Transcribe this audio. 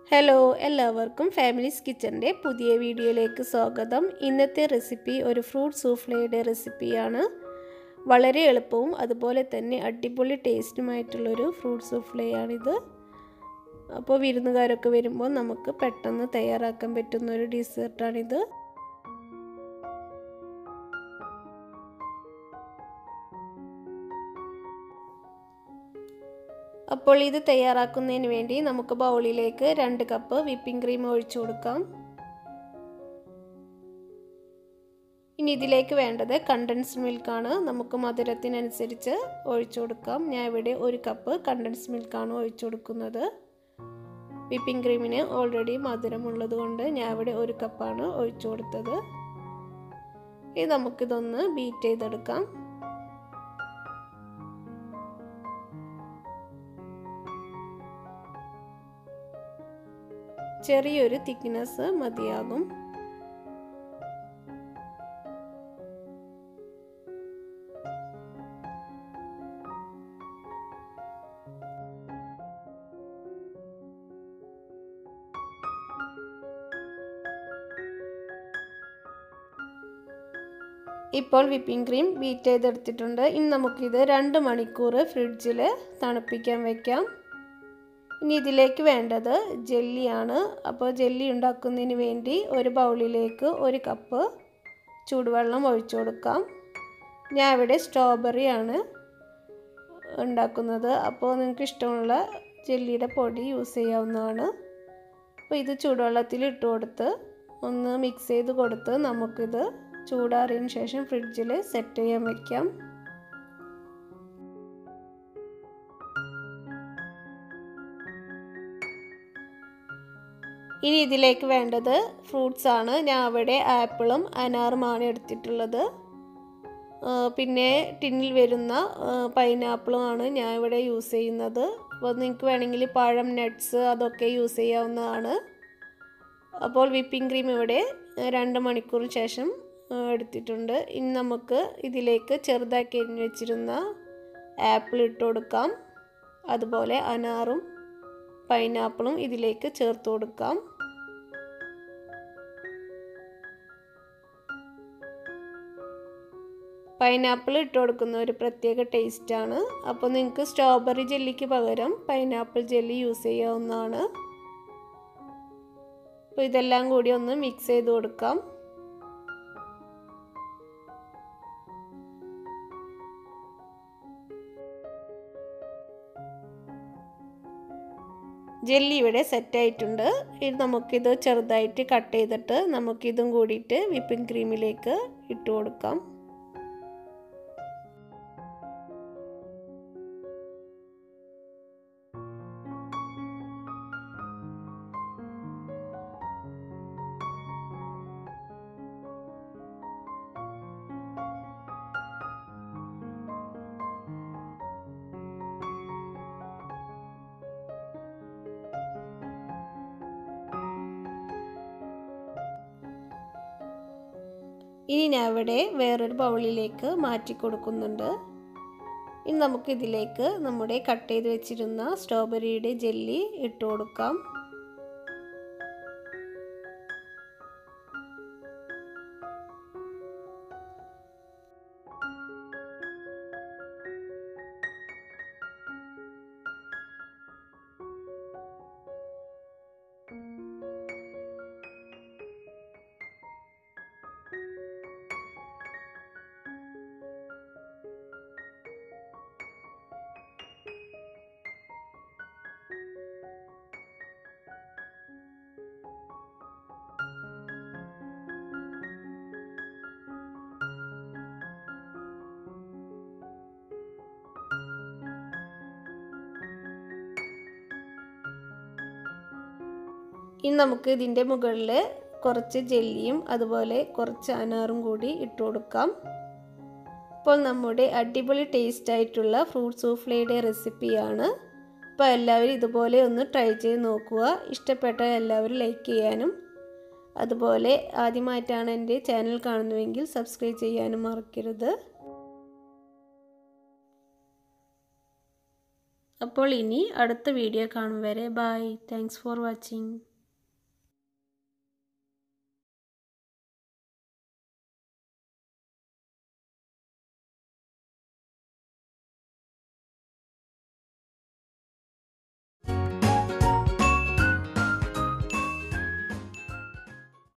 hello എല്ലാവർക്കും families കിച്ചൻ്റെ പുതിയ വീഡിയോയിലേക്ക് സ്വാഗതം ഇന്നത്തെ റെസിപ്പി ഒരു ഫ്രൂട്ട് സൂഫ്ലയുടെ റെസിപ്പിയാണ് വളരെ എളുപ്പവും അതുപോലെ തന്നെ അടിപൊളി ടേസ്റ്റുമായിട്ടുള്ളൊരു ഫ്രൂട്ട് സൂഫ്ലയാണിത് അപ്പോൾ വിരുന്നുകാരൊക്കെ വരുമ്പോൾ നമുക്ക് പെട്ടെന്ന് തയ്യാറാക്കാൻ പറ്റുന്ന ഒരു ഡിസേർട്ടാണിത് അപ്പോൾ ഇത് തയ്യാറാക്കുന്നതിന് വേണ്ടി നമുക്ക് ബൗളിലേക്ക് രണ്ട് കപ്പ് വിപ്പിംഗ് ക്രീം ഒഴിച്ചു കൊടുക്കാം ഇനി ഇതിലേക്ക് വേണ്ടത് കണ്ടൻസ് മിൽക്കാണ് നമുക്ക് മധുരത്തിനനുസരിച്ച് ഒഴിച്ചു കൊടുക്കാം ഞാൻ ഇവിടെ ഒരു കപ്പ് കണ്ടൻസ് മിൽക്കാണ് ഒഴിച്ചു കൊടുക്കുന്നത് വിപ്പിംഗ് ക്രീമിന് ഓൾറെഡി മധുരമുള്ളത് കൊണ്ട് ഞാൻ ഇവിടെ ഒരു കപ്പാണ് ഒഴിച്ചു കൊടുത്തത് ഇനി നമുക്കിതൊന്ന് ബീറ്റ് ചെയ്തെടുക്കാം ചെറിയൊരു തിക്നെസ് മതിയാകും ഇപ്പോൾ വിപ്പിംഗ് ക്രീം ബീറ്റ് ചെയ്തെടുത്തിട്ടുണ്ട് ഇനി നമുക്കിത് രണ്ട് മണിക്കൂർ ഫ്രിഡ്ജിൽ തണുപ്പിക്കാൻ വെക്കാം ഇനി ഇതിലേക്ക് വേണ്ടത് ജെല്ലിയാണ് അപ്പോൾ ജെല്ലി ഉണ്ടാക്കുന്നതിന് വേണ്ടി ഒരു ബൗളിലേക്ക് ഒരു കപ്പ് ചൂടുവെള്ളം ഒഴിച്ചു കൊടുക്കാം ഞാൻ ഇവിടെ സ്ട്രോബെറിയാണ് ഉണ്ടാക്കുന്നത് അപ്പോൾ നിങ്ങൾക്ക് ഇഷ്ടമുള്ള ജെല്ലിയുടെ പൊടി യൂസ് ചെയ്യാവുന്നതാണ് അപ്പോൾ ഇത് ചൂടുവെള്ളത്തിൽ ഇട്ട് കൊടുത്ത് ഒന്ന് മിക്സ് ചെയ്ത് കൊടുത്ത് നമുക്കിത് ചൂടാറിയതിന് ശേഷം ഫ്രിഡ്ജിൽ സെറ്റ് ചെയ്യാൻ വയ്ക്കാം ഇനി ഇതിലേക്ക് വേണ്ടത് ഫ്രൂട്ട്സ് ആണ് ഞാൻ അവിടെ ആപ്പിളും അനാറുമാണ് എടുത്തിട്ടുള്ളത് പിന്നെ ടിന്നിൽ വരുന്ന പൈനാപ്പിളുമാണ് ഞാൻ ഇവിടെ യൂസ് ചെയ്യുന്നത് അപ്പോൾ നിങ്ങൾക്ക് വേണമെങ്കിൽ പഴം നട്ട്സ് അതൊക്കെ യൂസ് ചെയ്യാവുന്നതാണ് അപ്പോൾ വിപ്പിംഗ് ക്രീം ഇവിടെ രണ്ട് മണിക്കൂറിന് ശേഷം എടുത്തിട്ടുണ്ട് ഇനി നമുക്ക് ഇതിലേക്ക് ചെറുതാക്കി അരിഞ്ഞ് വെച്ചിരുന്ന ആപ്പിൾ ഇട്ട് കൊടുക്കാം അതുപോലെ അനാറും പൈനാപ്പിളും ഇതിലേക്ക് ചേർത്ത് കൊടുക്കാം പൈനാപ്പിൾ ഇട്ട് കൊടുക്കുന്ന ഒരു പ്രത്യേക ടേസ്റ്റാണ് അപ്പോൾ നിങ്ങൾക്ക് സ്ട്രോബെറി ജെല്ലിക്ക് പകരം പൈനാപ്പിൾ ജെല്ലി യൂസ് ചെയ്യാവുന്നതാണ് അപ്പോൾ ഇതെല്ലാം കൂടി ഒന്ന് മിക്സ് ചെയ്ത് കൊടുക്കാം ജെല്ലി ഇവിടെ സെറ്റായിട്ടുണ്ട് ഇത് നമുക്കിത് ചെറുതായിട്ട് കട്ട് ചെയ്തിട്ട് നമുക്കിതും കൂടിയിട്ട് വിപ്പിംഗ് ക്രീമിലേക്ക് ഇട്ട് കൊടുക്കാം ഇനി ഞാൻ ഇവിടെ വേറൊരു ബൗളിലേക്ക് മാറ്റി കൊടുക്കുന്നുണ്ട് ഇനി നമുക്കിതിലേക്ക് നമ്മുടെ കട്ട് ചെയ്ത് വെച്ചിരുന്ന സ്ട്രോബെറിയുടെ ജെല്ലി ഇട്ട് കൊടുക്കാം ഇനി നമുക്ക് ഇതിൻ്റെ മുകളിൽ കുറച്ച് ജെല്ലിയും അതുപോലെ കുറച്ച് അനാറും കൂടി ഇട്ട് കൊടുക്കാം ഇപ്പോൾ നമ്മുടെ അടിപൊളി ടേസ്റ്റ് ആയിട്ടുള്ള ഫ്രൂട്ട് സൂഫ്ലയുടെ റെസിപ്പിയാണ് അപ്പോൾ എല്ലാവരും ഇതുപോലെ ഒന്ന് ട്രൈ ചെയ്ത് നോക്കുക ഇഷ്ടപ്പെട്ട എല്ലാവരും ലൈക്ക് ചെയ്യാനും അതുപോലെ ആദ്യമായിട്ടാണ് എൻ്റെ ചാനൽ കാണുന്നുവെങ്കിൽ സബ്സ്ക്രൈബ് ചെയ്യാനും മറക്കരുത് അപ്പോൾ ഇനി അടുത്ത വീഡിയോ കാണും വരെ ബൈ താങ്ക്സ് ഫോർ വാച്ചിങ്